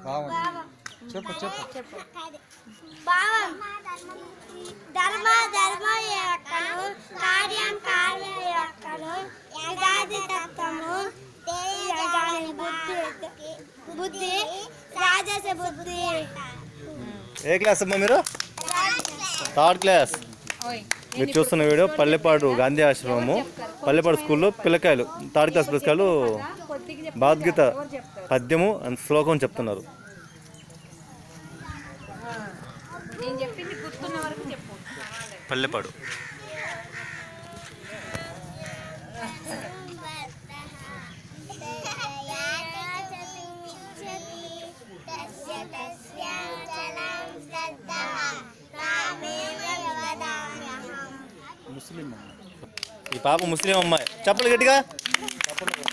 భావం చెప్పు చెప్పు భావం ధర్మ ధర్మ యొక్కను కార్యం కార్య యొక్కను యథాది తత్వము తెలియజాలని బుద్ధి బుద్ధి రాజస బుద్ధి ఏ క్లాస్ అమ్మా మీరు థర్డ్ క్లాస్ మీరు చూస్తున్న వీడియో పల్లెపాడు గాంధీ ఆశ్రమము పల్లెపాడు స్కూల్లో పిల్లకాయలు థర్డ్ క్లాస్ పిల్లకాయలు భగవద్గీత పద్యము అండ్ శ్లోకం చెప్తున్నారు నేను చెప్పింది గుర్తున్న వరకు చెప్పు పల్లెపాడు ముస్లిం ఈ పాప ముస్లిం అమ్మాయి చెప్పలు గట్టిగా